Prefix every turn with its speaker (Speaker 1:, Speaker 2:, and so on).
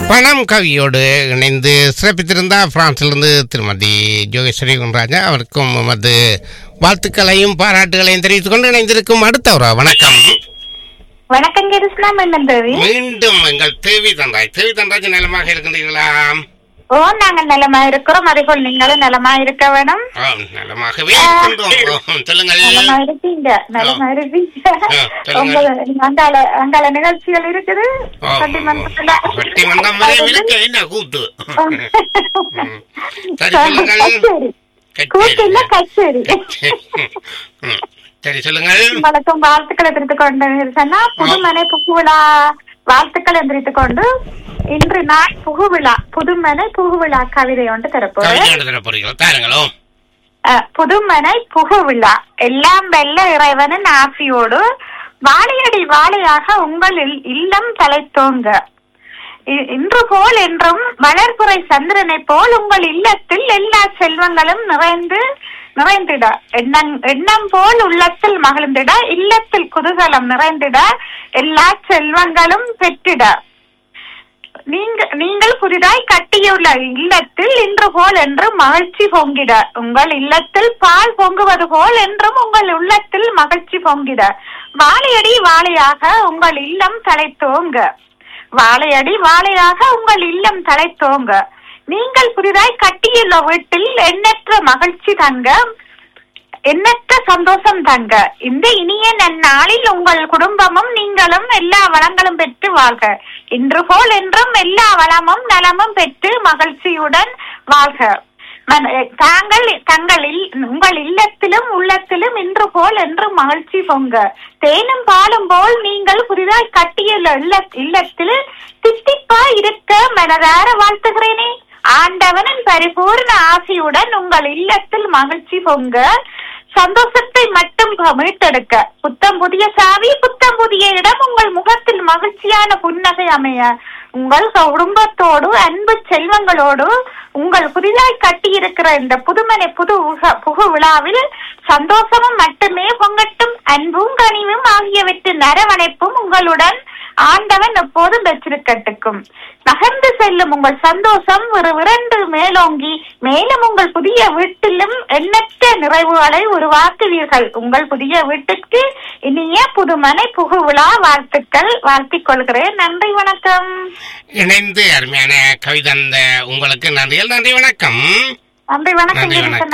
Speaker 1: பணம் கவியோடு இணைந்து சிறப்பித்திருந்தார் பிரான்சிலிருந்து திருமதி ஜோகேஸ்வரி குன்ராஜா அவருக்கும் எமது வாழ்த்துக்களையும் பாராட்டுகளையும் தெரிவித்துக் கொண்டு இணைந்திருக்கும் அடுத்தவரா வணக்கம்
Speaker 2: வணக்கம் கிருஷ்ணா மன்னன் தேவி
Speaker 1: மீண்டும் எங்கள் தேவி தன்ராய் தேவி தன்ராஜ் நலமாக இருக்கின்றீர்களா
Speaker 2: ஓ நாங்க நலமா இருக்கிறோம் அதேபோல் நீங்களும் நலமா இருக்க வேணும்
Speaker 1: ஆம், நலமாகவே இருக்கின்றோம் ஓ, சொல்லுங்கள்
Speaker 2: நலமா இருப்பீங்க நலமா இருப்பீங்க
Speaker 1: ஆ, சொல்லுங்க.
Speaker 2: உங்க அங்கால அங்கால நிகழ்ச்சிகள் இருக்குது
Speaker 1: ஆ,
Speaker 2: பட்டிமன்றத்துல.
Speaker 1: பட்டிமன்றம் வரை விளக்க என்ன கூத்து ம். சரி சொல்லுங்கள்
Speaker 2: கச்சேரி கூட்டு இல்ல கச்சேரி
Speaker 1: ம். சரி சொல்லுங்கள்
Speaker 2: வணக்கம் வாழ்த்துக்களை தெரிவித்துக் கொண்டு சொன்னா புதுமனை புகுவிழா வாழ்த்துக்களை தெரிவித்துக் கொண்டு இன்று நான் புகுவிழா புதுமனை புகுவிழா கவிதை ஒன்று திறப்போம்
Speaker 1: கவிதை எழுதுற போறீங்களா தாருங்களோ
Speaker 2: அஹ், புதுமனை புகுவிழா எல்லாம் வெல்ல இறைவனின் ஆசியோடு வாழையடி வாழையாக உங்கள் இல்- இல்லம் தலைத்தோங்க இ- இன்று போல் என்றும் வளர்புரை சந்திரனை போல் உங்கள் இல்லத்தில் எல்லா செல்வங்களும் நிறைந்து நிறைந்திட எண்ணம் எண்ணம் போல் உள்ளத்தில் மகிழ்ந்திட இல்லத்தில் குதூகலம் நிறைந்திட எல்லா செல்வங்களும் பெற்றிட நீங்க நீங்கள் புதிதாய் கட்டியுள்ள இல்லத்தில் இன்று போல் என்று மகிழ்ச்சி பொங்கிட உங்கள் இல்லத்தில் பால் பொங்குவது போல் என்றும் உங்கள் உள்ளத்தில் மகிழ்ச்சி பொங்கிட வாழையடி வாழையாக உங்கள் இல்லம் தலைத்தோங்க வாழையடி வாழையாக உங்கள் இல்லம் தலைத்தோங்க நீங்கள் புதிதாய் கட்டியுள்ள வீட்டில் எண்ணற்ற மகிழ்ச்சி தங்க எண்ணற்ற சந்தோஷம் தங்க இந்த இனிய நன்னாளில் உங்கள் குடும்பமும் நீங்களும் எல்லா வளங்களும் பெற்று வாழ்க இன்று போல் என்றும் எல்லா வளமும் நலமும் பெற்று மகிழ்ச்சியுடன் வாழ்க மன- தாங்கள் தங்களில் உங்கள் இல்லத்திலும் உள்ளத்திலும் இன்று போல் என்று மகிழ்ச்சி பொங்க தேனும் பாலும் போல் நீங்கள் புதிதாய் கட்டியுள்ள இல்ல இல்லத்தில் தித்திப்பா இருக்க மனதார வாழ்த்துகிறேனே ஆண்டவனின் பரிபூர்ண ஆசையுடன் உங்கள் இல்லத்தில் மகிழ்ச்சி பொங்க சந்தோஷத்தை மட்டும் ப- மீட்டெடுக்க புத்தம் புதிய சாவி புத்தம் புதிய இடம் உங்கள் முகத்தில் மகிழ்ச்சியான புன்னகை அமைய உங்கள் குடும்பத்தோடு அன்பு செல்வங்களோடு உங்கள் புதிதாய் கட்டியிருக்கிற இந்த புதுமனை புது உக- புகு விழாவில் சந்தோஷமும் மட்டுமே பொங்கட்டும் அன்பும் கனிவும் ஆகியவற்றின் அரவணைப்பும் உங்களுடன் ஆண்டவன் எப்போதும் பெற்றிருக்கட்டுக்கும் நகர்ந்து செல்லும் உங்கள் சந்தோஷம் ஒரு விரண்டு மேலோங்கி மேலும் உங்கள் புதிய வீட்டிலும் எண்ணற்ற நிறைவுகளை உருவாக்குவீர்கள் உங்கள் புதிய வீட்டுக்கு இனிய புதுமனை புகுவிழா வாழ்த்துக்கள் வாழ்த்திக் கொள்கிறேன் நன்றி வணக்கம்
Speaker 1: இணைந்து அருமையான கவிதை அந்த உங்களுக்கு நன்றிகள் நன்றி வணக்கம்
Speaker 2: நன்றி வணக்கம்
Speaker 1: நன்றி,
Speaker 2: கிருஷ்ணன்.
Speaker 1: வணக்கம்.